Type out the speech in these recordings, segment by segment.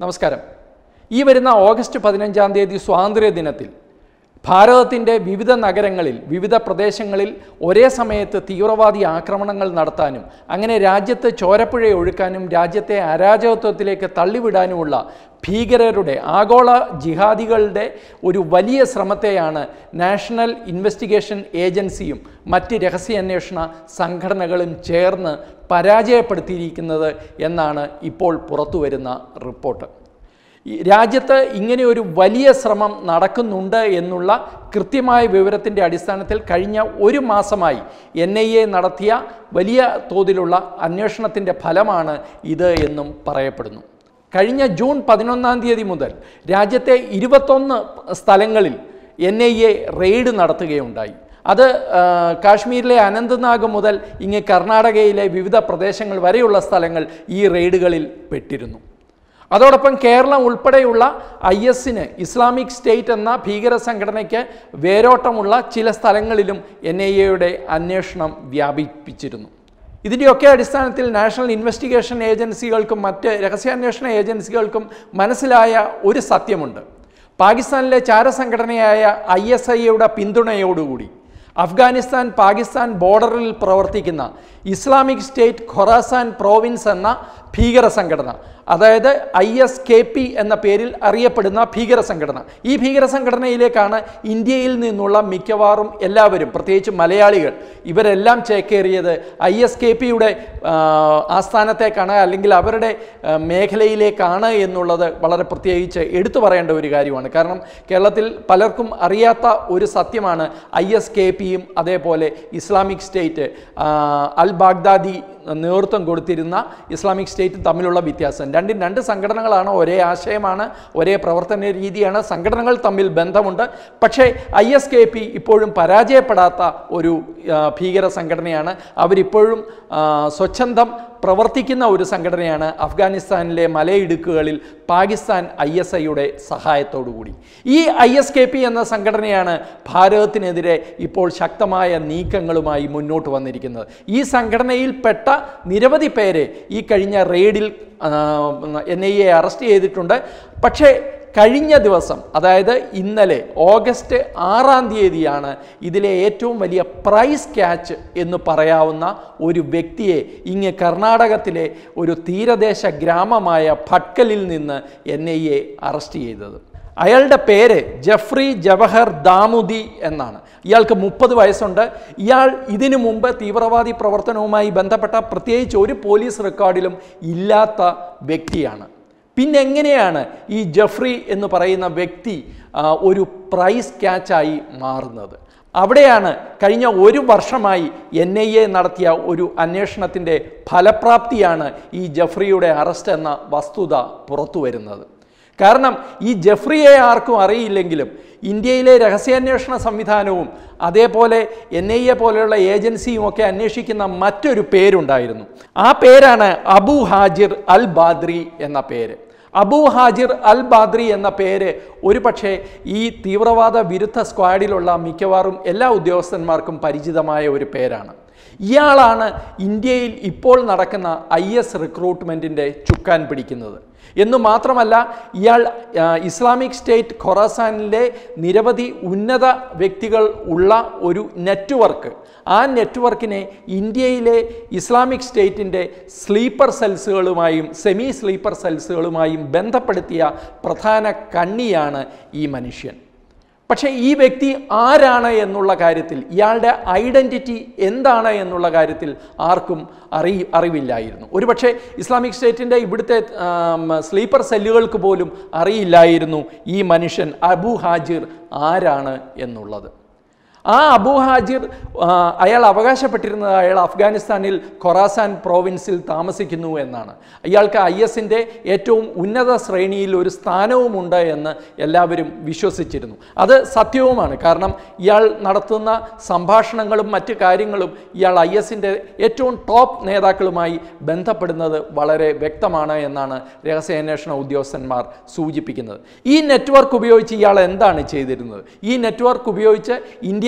നമസ്കാരം ഈ വരുന്ന ഓഗസ്റ്റ് പതിനഞ്ചാം തീയതി സ്വാതന്ത്ര്യ ദിനത്തിൽ ഭാരതത്തിൻ്റെ വിവിധ നഗരങ്ങളിൽ വിവിധ പ്രദേശങ്ങളിൽ ഒരേ സമയത്ത് തീവ്രവാദി ആക്രമണങ്ങൾ നടത്താനും അങ്ങനെ രാജ്യത്ത് ചോരപ്പുഴ ഒഴുക്കാനും രാജ്യത്തെ അരാജകത്വത്തിലേക്ക് തള്ളിവിടാനുമുള്ള ഭീകരരുടെ ആഗോള ജിഹാദികളുടെ ഒരു വലിയ ശ്രമത്തെയാണ് നാഷണൽ ഇൻവെസ്റ്റിഗേഷൻ ഏജൻസിയും മറ്റ് രഹസ്യാന്വേഷണ സംഘടനകളും ചേർന്ന് പരാജയപ്പെടുത്തിയിരിക്കുന്നത് എന്നാണ് ഇപ്പോൾ പുറത്തുവരുന്ന റിപ്പോർട്ട് ഈ രാജ്യത്ത് ഇങ്ങനെ ഒരു വലിയ ശ്രമം നടക്കുന്നുണ്ട് എന്നുള്ള കൃത്യമായ വിവരത്തിൻ്റെ അടിസ്ഥാനത്തിൽ കഴിഞ്ഞ ഒരു മാസമായി എൻ ഐ എ നടത്തിയ വലിയ തോതിലുള്ള അന്വേഷണത്തിൻ്റെ ഫലമാണ് ഇത് എന്നും പറയപ്പെടുന്നു കഴിഞ്ഞ ജൂൺ പതിനൊന്നാം തീയതി മുതൽ രാജ്യത്തെ ഇരുപത്തൊന്ന് സ്ഥലങ്ങളിൽ എൻ ഐ എ റെയ്ഡ് നടത്തുകയുണ്ടായി അത് ആ, കാശ്മീരിലെ അനന്ത്നാഗ് മുതൽ ഇങ്ങ് കർണാടകയിലെ വിവിധ പ്രദേശങ്ങൾ വരെയുള്ള സ്ഥലങ്ങൾ ഈ റെയ്ഡുകളിൽ പെട്ടിരുന്നു അതോടൊപ്പം കേരളം ഉൾപ്പെടെയുള്ള ഐ എസിന് ഇസ്ലാമിക് സ്റ്റേറ്റ് എന്ന ഭീകര സംഘടനയ്ക്ക് വേരോട്ടമുള്ള ചില സ്ഥലങ്ങളിലും എൻ ഐ എയുടെ അന്വേഷണം വ്യാപിപ്പിച്ചിരുന്നു ഇതിൻ്റെയൊക്കെ അടിസ്ഥാനത്തിൽ നാഷണൽ ഇൻവെസ്റ്റിഗേഷൻ ഏജൻസികൾക്കും മറ്റ് രഹസ്യാന്വേഷണ ഏജൻസികൾക്കും മനസ്സിലായ ഒരു സത്യമുണ്ട് പാകിസ്ഥാനിലെ ചാരസംഘടനയായ ഐ എസ് ഐയുടെ പിന്തുണയോടുകൂടി അഫ്ഗാനിസ്ഥാൻ പാകിസ്ഥാൻ ബോർഡറിൽ പ്രവർത്തിക്കുന്ന ഇസ്ലാമിക് സ്റ്റേറ്റ് ഖൊറാസാൻ പ്രോവിൻസ് എന്ന ഭീകര സംഘടന അതായത് ഐ എസ് കെ പി എന്ന പേരിൽ അറിയപ്പെടുന്ന ഭീകര സംഘടന ഈ ഭീകര സംഘടനയിലേക്കാണ് ഇന്ത്യയിൽ നിന്നുള്ള മിക്കവാറും എല്ലാവരും പ്രത്യേകിച്ച് മലയാളികൾ ഇവരെല്ലാം ചേക്കേറിയത് ഐ എസ് കെ പിയുടെ ആസ്ഥാനത്തേക്കാണ് അല്ലെങ്കിൽ അവരുടെ ആ, മേഖലയിലേക്കാണ് എന്നുള്ളത് വളരെ പ്രത്യേകിച്ച് എടുത്തു പറയേണ്ട ഒരു കാര്യമാണ് കാരണം കേരളത്തിൽ പലർക്കും അറിയാത്ത ഒരു സത്യമാണ് ഐ എസ് കെ പിയും അതേപോലെ ഇസ്ലാമിക് സ്റ്റേറ്റ് ആ, അൽ ബാഗ്ദാദി നേതൃത്വം കൊടുത്തിരുന്ന ഇസ്ലാമിക് സ്റ്റേറ്റും തമ്മിലുള്ള വ്യത്യാസം രണ്ടും രണ്ട് സംഘടനകളാണ് ഒരേ ആശയമാണ് ഒരേ പ്രവർത്തന രീതിയാണ് സംഘടനകൾ തമ്മിൽ ബന്ധമുണ്ട് പക്ഷേ ഐ എസ് കെ പി ഇപ്പോഴും പരാജയപ്പെടാത്ത ഒരു ആ, ഭീകര സംഘടനയാണ് അവരിപ്പോഴും ആ, സ്വച്ഛന്തം പ്രവർത്തിക്കുന്ന ഒരു സംഘടനയാണ് അഫ്ഗാനിസ്ഥാനിലെ മലയിടുക്കുകളിൽ പാകിസ്ഥാൻ ഐ എസ് ഐയുടെ സഹായത്തോടുകൂടി ഈ ഐ എസ് കെ പി എന്ന സംഘടനയാണ് ഭാരതത്തിനെതിരെ ഇപ്പോൾ ശക്തമായ നീക്കങ്ങളുമായി മുന്നോട്ട് വന്നിരിക്കുന്നത് ഈ സംഘടനയിൽപ്പെട്ട നിരവധി പേരെ ഈ കഴിഞ്ഞ റെയ്ഡിൽ എൻ ഐ എ അറസ്റ്റ് ചെയ്തിട്ടുണ്ട് പക്ഷേ കഴിഞ്ഞ ദിവസം അതായത് ഇന്നലെ ഓഗസ്റ്റ് ആറാം തീയതിയാണ് ഇതിലെ ഏറ്റവും വലിയ പ്രൈസ് ക്യാച്ച് എന്ന് പറയാവുന്ന ഒരു വ്യക്തിയെ ഇങ്ങ് കർണാടകത്തിലെ ഒരു തീരദേശ ഗ്രാമമായ ഭട്കലിൽ നിന്ന് എൻ ഐ എ അറസ്റ്റ് ചെയ്തത് അയാളുടെ പേര് ജഫ്രി ജവഹർ ദാമുദി എന്നാണ് ഇയാൾക്ക് മുപ്പത് വയസ്സുണ്ട് ഇയാൾ ഇതിനു മുമ്പ് തീവ്രവാദി പ്രവർത്തനവുമായി ബന്ധപ്പെട്ട പ്രത്യേകിച്ച് ഒരു പോലീസ് റെക്കോർഡിലും ഇല്ലാത്ത വ്യക്തിയാണ് പിന്നെ എങ്ങനെയാണ് ഈ ജഫ്രി എന്ന് പറയുന്ന വ്യക്തി ആ, ഒരു പ്രൈസ് ക്യാച്ചായി മാറുന്നത് അവിടെയാണ് കഴിഞ്ഞ ഒരു വർഷമായി എൻ ഐ എ നടത്തിയ ഒരു അന്വേഷണത്തിൻ്റെ ഫലപ്രാപ്തിയാണ് ഈ ജഫ്രിയുടെ അറസ്റ്റ് എന്ന വസ്തുത പുറത്തു വരുന്നത് കാരണം ഈ ജഫ്രിയെ ആർക്കും അറിയില്ലെങ്കിലും ഇന്ത്യയിലെ രഹസ്യാന്വേഷണ സംവിധാനവും അതേപോലെ എൻ ഐ എ പോലെയുള്ള ഏജൻസിയും ഒക്കെ അന്വേഷിക്കുന്ന മറ്റൊരു പേരുണ്ടായിരുന്നു ആ പേരാണ് അബു ഹാജിർ അൽ ബാദ്രി എന്ന പേര് അബു ഹാജിർ അൽ ബാദ്രി എന്ന പേര് ഒരുപക്ഷെ ഈ തീവ്രവാദ വിരുദ്ധ സ്ക്വാഡിലുള്ള മിക്കവാറും എല്ലാ ഉദ്യോഗസ്ഥന്മാർക്കും പരിചിതമായ ഒരു പേരാണ് ഇയാളാണ് ഇന്ത്യയിൽ ഇപ്പോൾ നടക്കുന്ന ഐ എസ് റിക്രൂട്ട്മെൻറ്റിൻ്റെ ചുക്കാൻ പിടിക്കുന്നത് എന്നു മാത്രമല്ല ഇയാൾ ആ, ഇസ്ലാമിക് സ്റ്റേറ്റ് ഖൊറാസാനിലെ നിരവധി ഉന്നത വ്യക്തികൾ ഉള്ള ഒരു നെറ്റ്വർക്ക് ആ നെറ്റ്വർക്കിനെ ഇന്ത്യയിലെ ഇസ്ലാമിക് സ്റ്റേറ്റിൻ്റെ സ്ലീപ്പർ സെൽസുകളുമായും സെമി സ്ലീപ്പർ സെൽസുകളുമായും ബന്ധപ്പെടുത്തിയ പ്രധാന കണ്ണിയാണ് ഈ മനുഷ്യൻ പക്ഷേ ഈ വ്യക്തി ആരാണ് എന്നുള്ള കാര്യത്തിൽ ഇയാളുടെ ഐഡൻറ്റിറ്റി എന്താണ് എന്നുള്ള കാര്യത്തിൽ ആർക്കും അറി അറിവില്ലായിരുന്നു ഒരുപക്ഷെ ഇസ്ലാമിക് സ്റ്റേറ്റിൻ്റെ ഇവിടുത്തെ ആം, സ്ലീപ്പർ സെല്ലുകൾക്ക് പോലും അറിയില്ലായിരുന്നു ഈ മനുഷ്യൻ അബു ഹാജിർ ആരാണ് എന്നുള്ളത് ആ അബു ഹാജിർ ആ, അയാൾ അവകാശപ്പെട്ടിരുന്നത് അയാൾ അഫ്ഗാനിസ്ഥാനിൽ ഖൊറാസാൻ പ്രോവിൻസിൽ താമസിക്കുന്നു എന്നാണ് അയാൾക്ക് ഐ എസിൻ്റെ ഏറ്റവും ഉന്നത ശ്രേണിയിൽ ഒരു സ്ഥാനവുമുണ്ട് എന്ന് എല്ലാവരും വിശ്വസിച്ചിരുന്നു അത് സത്യവുമാണ് കാരണം ഇയാൾ നടത്തുന്ന സംഭാഷണങ്ങളും മറ്റ് കാര്യങ്ങളും ഇയാൾ ഐ എസിൻ്റെ ഏറ്റവും ടോപ്പ് നേതാക്കളുമായി ബന്ധപ്പെടുന്നത് വളരെ വ്യക്തമാണ് എന്നാണ് രഹസ്യാന്വേഷണ ഉദ്യോഗസ്ഥന്മാർ സൂചിപ്പിക്കുന്നത് ഈ നെറ്റ്വർക്ക് ഉപയോഗിച്ച് ഇയാൾ എന്താണ് ചെയ്തിരുന്നത് ഈ നെറ്റ്വർക്ക് ഉപയോഗിച്ച് ഇന്ത്യ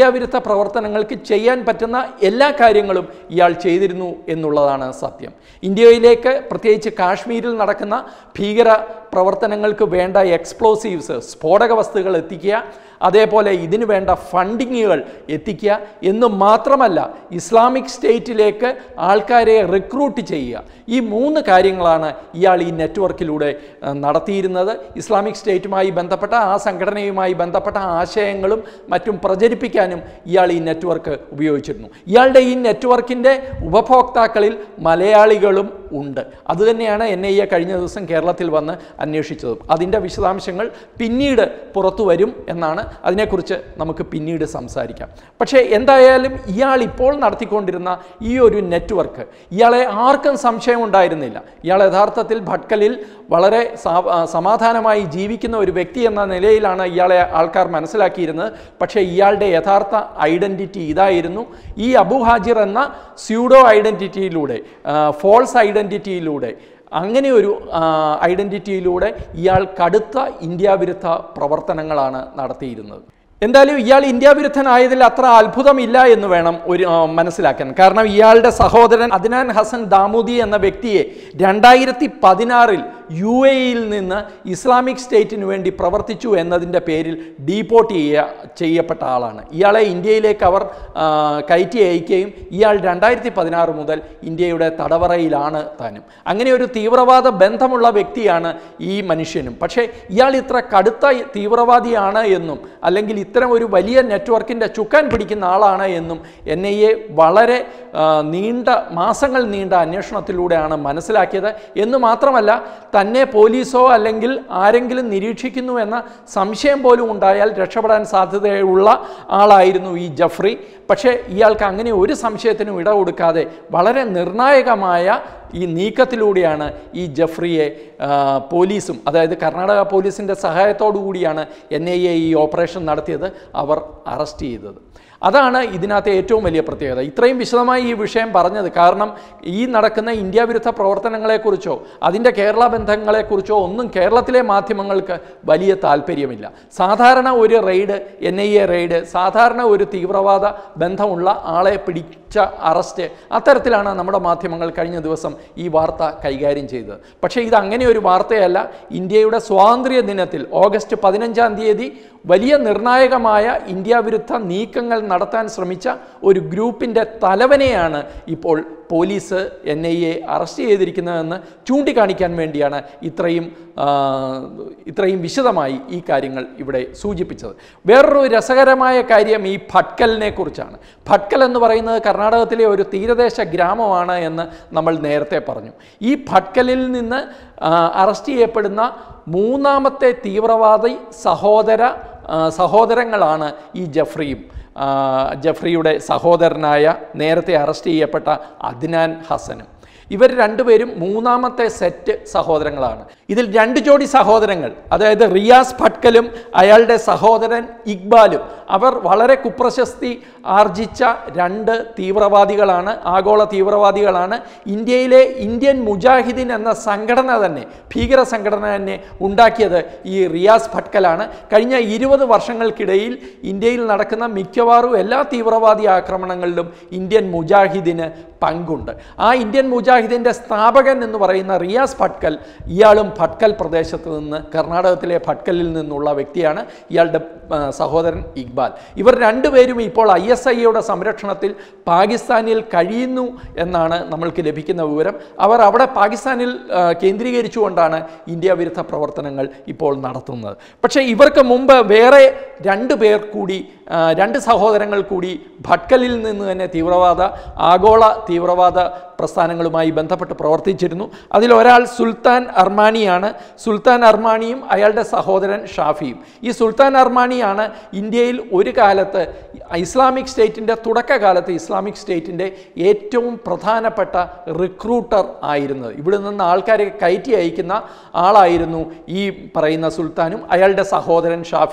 ഇന്ത്യ വിരുദ്ധ പ്രവർത്തനങ്ങൾക്ക് ചെയ്യാൻ പറ്റുന്ന എല്ലാ കാര്യങ്ങളും ഇയാൾ ചെയ്തിരുന്നു എന്നുള്ളതാണ് സത്യം ഇന്ത്യയിലേക്ക് പ്രത്യേകിച്ച് കാശ്മീരിൽ നടക്കുന്ന ഭീകര പ്രവർത്തനങ്ങൾക്ക് വേണ്ട എക്സ്പ്ലോസീവ്സ് സ്ഫോടക വസ്തുക്കൾ എത്തിക്കുക അതേപോലെ ഇതിനു വേണ്ട ഫണ്ടിങ്ങുകൾ എത്തിക്കുക എന്ന് മാത്രമല്ല ഇസ്ലാമിക് സ്റ്റേറ്റിലേക്ക് ആൾക്കാരെ റിക്രൂട്ട് ചെയ്യുക ഈ മൂന്ന് കാര്യങ്ങളാണ് ഇയാൾ ഈ നെറ്റ്വർക്കിലൂടെ ആ, നടത്തിയിരുന്നത് ഇസ്ലാമിക് സ്റ്റേറ്റുമായി ബന്ധപ്പെട്ട ആ സംഘടനയുമായി ബന്ധപ്പെട്ട ആശയങ്ങളും മറ്റും പ്രചരിപ്പിക്കാനും ഇയാൾ ഈ നെറ്റ്വർക്ക് ഉപയോഗിച്ചിരുന്നു ഇയാളുടെ ഈ നെറ്റ്വർക്കിൻ്റെ ഉപഭോക്താക്കളിൽ മലയാളികളും ഉണ്ട് അതുതന്നെയാണ് എൻ ഐ എ കഴിഞ്ഞ ദിവസം കേരളത്തിൽ വന്ന് അന്വേഷിച്ചതും അതിൻ്റെ വിശദാംശങ്ങൾ പിന്നീട് പുറത്തു വരും എന്നാണ് അതിനെക്കുറിച്ച് നമുക്ക് പിന്നീട് സംസാരിക്കാം പക്ഷേ എന്തായാലും ഇയാൾ ഇപ്പോൾ നടത്തിക്കൊണ്ടിരുന്ന ഈ ഒരു നെറ്റ്വർക്ക് ഇയാളെ ആർക്കും സംശയം ഉണ്ടായിരുന്നില്ല ഇയാൾ യഥാർത്ഥത്തിൽ ഭട്കലിൽ വളരെ സാ- ആ, സമാധാനമായി ജീവിക്കുന്ന ഒരു വ്യക്തി എന്ന നിലയിലാണ് ഇയാളെ ആൾക്കാർ മനസ്സിലാക്കിയിരുന്നത് പക്ഷേ ഇയാളുടെ യഥാർത്ഥ ഐഡൻറ്റിറ്റി ഇതായിരുന്നു ഈ അബു ഹാജിർ എന്ന സ്യൂഡോ ഐഡൻറ്റിറ്റിയിലൂടെ ഫോൾസ് ഐഡൻറ്റിറ്റിയിലൂടെ അങ്ങനെ ഒരു ഐഡൻറ്റിറ്റിയിലൂടെ ഇയാൾ കടുത്ത ഇന്ത്യ വിരുദ്ധ പ്രവർത്തനങ്ങളാണ് നടത്തിയിരുന്നത് എന്തായാലും ഇയാൾ ഇന്ത്യ വിരുദ്ധനായതിൽ അത്ര അത്ഭുതമില്ല എന്ന് വേണം ഒരു ആ, മനസ്സിലാക്കാൻ കാരണം ഇയാളുടെ സഹോദരൻ അദ്നാൻ ഹസൻ ദാമൂദി എന്ന വ്യക്തിയെ രണ്ടായിരത്തി പതിനാറിൽ യു എയിൽ നിന്ന് ഇസ്ലാമിക് സ്റ്റേറ്റിന് വേണ്ടി പ്രവർത്തിച്ചു എന്നതിൻ്റെ പേരിൽ ഡീപ്പോർട്ട് ചെയ്യ ചെയ്യപ്പെട്ട ആളാണ് ഇയാളെ ഇന്ത്യയിലേക്ക് അവർ ആ, കയറ്റി അയക്കുകയും ഇയാൾ രണ്ടായിരത്തി പതിനാറ് മുതൽ ഇന്ത്യയുടെ തടവറയിലാണ് താനും അങ്ങനെ ഒരു തീവ്രവാദ ബന്ധമുള്ള വ്യക്തിയാണ് ഈ മനുഷ്യനും പക്ഷേ ഇയാൾ ഇത്ര കടുത്ത തീവ്രവാദിയാണ് എന്നും അല്ലെങ്കിൽ ഇത്തരം ഒരു വലിയ നെറ്റ്വർക്കിൻ്റെ ചുക്കാൻ പിടിക്കുന്ന ആളാണ് എന്നും എൻ ഐ എ വളരെ ആ, നീണ്ട മാസങ്ങൾ നീണ്ട അന്വേഷണത്തിലൂടെയാണ് മനസ്സിലാക്കിയത് എന്ന് മാത്രമല്ല തന്നെ പോലീസോ അല്ലെങ്കിൽ ആരെങ്കിലും നിരീക്ഷിക്കുന്നു എന്ന സംശയം പോലും ഉണ്ടായാൽ രക്ഷപ്പെടാൻ സാധ്യതയുള്ള ആളായിരുന്നു ഈ ജഫ്രി പക്ഷേ ഇയാൾക്ക് അങ്ങനെ ഒരു സംശയത്തിനും ഇട കൊടുക്കാതെ വളരെ നിർണായകമായ ഈ നീക്കത്തിലൂടെയാണ് ഈ ജഫ്രിയെ ആ, പോലീസും അതായത് കർണാടക പോലീസിൻ്റെ സഹായത്തോടു കൂടിയാണ് എൻ ഐ എ ഈ ഓപ്പറേഷൻ നടത്തിയത് അവർ അറസ്റ്റ് ചെയ്തത് അതാണ് ഇതിനകത്തെ ഏറ്റവും വലിയ പ്രത്യേകത ഇത്രയും വിശദമായി ഈ വിഷയം പറഞ്ഞത് കാരണം ഈ നടക്കുന്ന ഇന്ത്യ വിരുദ്ധ പ്രവർത്തനങ്ങളെക്കുറിച്ചോ അതിൻ്റെ കേരള ബന്ധങ്ങളെക്കുറിച്ചോ ഒന്നും കേരളത്തിലെ മാധ്യമങ്ങൾക്ക് വലിയ താല്പര്യമില്ല സാധാരണ ഒരു raid N I A raid സാധാരണ ഒരു തീവ്രവാദ ബന്ധമുള്ള ആളെ പിടിച്ച അറസ്റ്റ് അത്തരത്തിലാണ് നമ്മുടെ മാധ്യമങ്ങൾ കഴിഞ്ഞ ദിവസം ഈ വാർത്ത കൈകാര്യം ചെയ്തത് പക്ഷേ ഇത് അങ്ങനെ ഒരു വാർത്തയല്ല ഇന്ത്യയുടെ സ്വാതന്ത്ര്യ ദിനത്തിൽ ഓഗസ്റ്റ് പതിനഞ്ചാം തീയതി വലിയ നിർണായകമായ ഇന്ത്യ വിരുദ്ധ നീക്കങ്ങൾ നടത്താൻ ശ്രമിച്ച ഒരു ഗ്രൂപ്പിൻ്റെ തലവനെയാണ് ഇപ്പോൾ police N I A arrest ചെയ്തിരിക്കുന്നതെന്ന് ചൂണ്ടിക്കാണിക്കാൻ വേണ്ടിയാണ് ഇത്രയും ആ, ഇത്രയും വിശദമായി ഈ കാര്യങ്ങൾ ഇവിടെ സൂചിപ്പിച്ചത് വേറൊരു രസകരമായ കാര്യം ഈ ഭട്കലിനെ കുറിച്ചാണ് ഭട്കൽ എന്ന് പറയുന്നത് കർണാടകത്തിലെ ഒരു തീരദേശ ഗ്രാമമാണ് എന്ന് നമ്മൾ നേരത്തെ പറഞ്ഞു ഈ ഭട്കലിൽ നിന്ന് ആ, അറസ്റ്റ് ചെയ്യപ്പെടുന്ന മൂന്നാമത്തെ തീവ്രവാദി സഹോദര ആ, സഹോദരങ്ങളാണ് ഈ ജഫ്രിയും ആ, ജഫ്രിയുടെ സഹോദരനായ നേരത്തെ അറസ്റ്റ് ചെയ്യപ്പെട്ട അദ്നാൻ ഹസനും ഇവർ രണ്ടുപേരും മൂന്നാമത്തെ സെറ്റ് സഹോദരങ്ങളാണ് ഇതിൽ രണ്ട് ജോഡി സഹോദരങ്ങൾ അതായത് റിയാസ് ഭട്കലും അയാളുടെ സഹോദരൻ ഇക്ബാലും അവർ വളരെ കുപ്രശസ്തി ആർജിച്ച രണ്ട് തീവ്രവാദികളാണ് ആഗോള തീവ്രവാദികളാണ് ഇന്ത്യയിലെ ഇന്ത്യൻ മുജാഹിദീൻ എന്ന സംഘടന തന്നെ ഭീകര സംഘടന തന്നെ ഉണ്ടാക്കിയത് ഈ റിയാസ് ഭട്കലാണ് കഴിഞ്ഞ ഇരുപത് വർഷങ്ങൾക്കിടയിൽ ഇന്ത്യയിൽ നടക്കുന്ന മിക്കവാറും എല്ലാ തീവ്രവാദി ആക്രമണങ്ങളിലും ഇന്ത്യൻ മുജാഹിദിന് പങ്കുണ്ട് ആ ഇന്ത്യൻ മുജാഹിദിൻ്റെ സ്ഥാപകൻ എന്ന് പറയുന്ന റിയാസ് ഭട്കൽ ഇയാളും ഭട്കൽ പ്രദേശത്ത് നിന്ന് കർണാടകത്തിലെ ഭട്കലിൽ നിന്നുള്ള വ്യക്തിയാണ് ഇയാളുടെ ആ, സഹോദരൻ ഇക്ബാൽ ഇവർ രണ്ടുപേരും ഇപ്പോൾ ഐ എസ് ഐയുടെ സംരക്ഷണത്തിൽ പാകിസ്ഥാനിൽ കഴിയുന്നു എന്നാണ് നമ്മൾക്ക് ലഭിക്കുന്ന വിവരം അവർ അവിടെ പാകിസ്ഥാനിൽ ആ, കേന്ദ്രീകരിച്ചുകൊണ്ടാണ് ഇന്ത്യ വിരുദ്ധ പ്രവർത്തനങ്ങൾ ഇപ്പോൾ നടത്തുന്നത് പക്ഷേ ഇവർക്ക് മുമ്പ് വേറെ രണ്ട് പേർ കൂടി ആ, രണ്ട് സഹോദരങ്ങൾ കൂടി ഭട്കലിൽ നിന്ന് തന്നെ തീവ്രവാദ ആഗോള തീവ്രവാദ പ്രസ്ഥാനങ്ങളുമായി ബന്ധപ്പെട്ട് പ്രവർത്തിച്ചിരുന്നു അതിലൊരാൾ സുൽത്താൻ അർമാനിയാണ് സുൽത്താൻ അർമാനിയും അയാളുടെ സഹോദരൻ ഷാഫിയും ഈ സുൽത്താൻ അർമാനിയാണ് ഇന്ത്യയിൽ ഒരു കാലത്ത് ഇസ്ലാമിക് സ്റ്റേറ്റിൻ്റെ തുടക്കകാലത്ത് ഇസ്ലാമിക് സ്റ്റേറ്റിൻ്റെ ഏറ്റവും പ്രധാനപ്പെട്ട റിക്രൂട്ടർ ആയിരുന്നത് ഇവിടെ നിന്ന് ആൾക്കാരെ കയറ്റി അയക്കുന്ന ആളായിരുന്നു ഈ പറയുന്ന സുൽത്താനും അയാളുടെ സഹോദരൻ ഷാഫിയും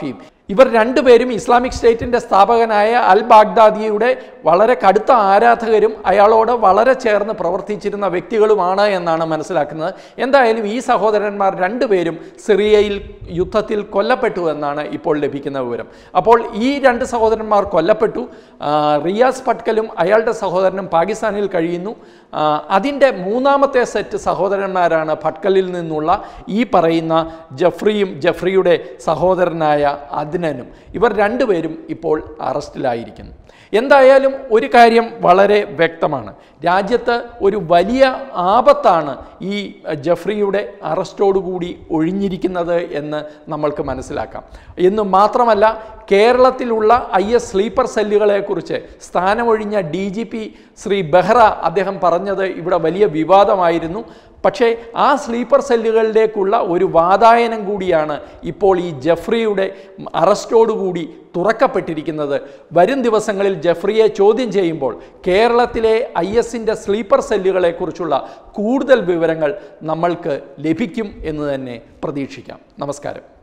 ഇവർ രണ്ടുപേരും ഇസ്ലാമിക് സ്റ്റേറ്റിൻ്റെ സ്ഥാപകനായ അൽ ബാഗ്ദാദിയുടെ വളരെ കടുത്ത ആരാധകരും അയാളോട് വളരെ ചേർന്ന് പ്രവർത്തിച്ചിരുന്ന വ്യക്തികളുമാണ് എന്നാണ് മനസ്സിലാക്കുന്നത് എന്തായാലും ഈ സഹോദരന്മാർ രണ്ടുപേരും സിറിയയിൽ യുദ്ധത്തിൽ കൊല്ലപ്പെട്ടു എന്നാണ് ഇപ്പോൾ ലഭിക്കുന്ന വിവരം അപ്പോൾ ഈ രണ്ട് സഹോദരന്മാർ കൊല്ലപ്പെട്ടു ആ, റിയാസ് പട്കലും അയാളുടെ സഹോദരനും പാകിസ്ഥാനിൽ കഴിയുന്നു ആ, അതിൻ്റെ മൂന്നാമത്തെ സെറ്റ് സഹോദരന്മാരാണ് ഭട്കലിൽ നിന്നുള്ള ഈ പറയുന്ന ജഫ്രിയും ജഫ്രിയുടെ സഹോദരനായ അദ്നനും ഇവർ രണ്ടുപേരും ഇപ്പോൾ അറസ്റ്റിലായിരിക്കുന്നു എന്തായാലും ഒരു കാര്യം വളരെ വ്യക്തമാണ് രാജ്യത്ത് ഒരു വലിയ ആപത്താണ് ഈ ജഫ്രിയുടെ അറസ്റ്റോടുകൂടി ഒഴിഞ്ഞിരിക്കുന്നത് എന്ന് നമ്മൾക്ക് മനസ്സിലാക്കാം എന്ന് മാത്രമല്ല കേരളത്തിലുള്ള ഐ എസ് സ്ലീപ്പർ സെല്ലുകളെക്കുറിച്ച് സ്ഥാനമൊഴിഞ്ഞ D G P Shri Behra അദ്ദേഹം പറഞ്ഞത് ഇവിടെ വലിയ വിവാദമായിരുന്നു പക്ഷേ ആ സ്ലീപ്പർ സെല്ലുകളിലേക്കുള്ള ഒരു വാതായനം കൂടിയാണ് ഇപ്പോൾ ഈ ജഫ്രിയുടെ അറസ്റ്റോടുകൂടി തുറക്കപ്പെട്ടിരിക്കുന്നത് വരും ദിവസങ്ങളിൽ ജഫ്രിയെ ചോദ്യം ചെയ്യുമ്പോൾ കേരളത്തിലെ ഐ എസിൻ്റെ സ്ലീപ്പർ സെല്ലുകളെക്കുറിച്ചുള്ള കൂടുതൽ വിവരങ്ങൾ നമ്മൾക്ക് ലഭിക്കും എന്ന് തന്നെ പ്രതീക്ഷിക്കാം നമസ്കാരം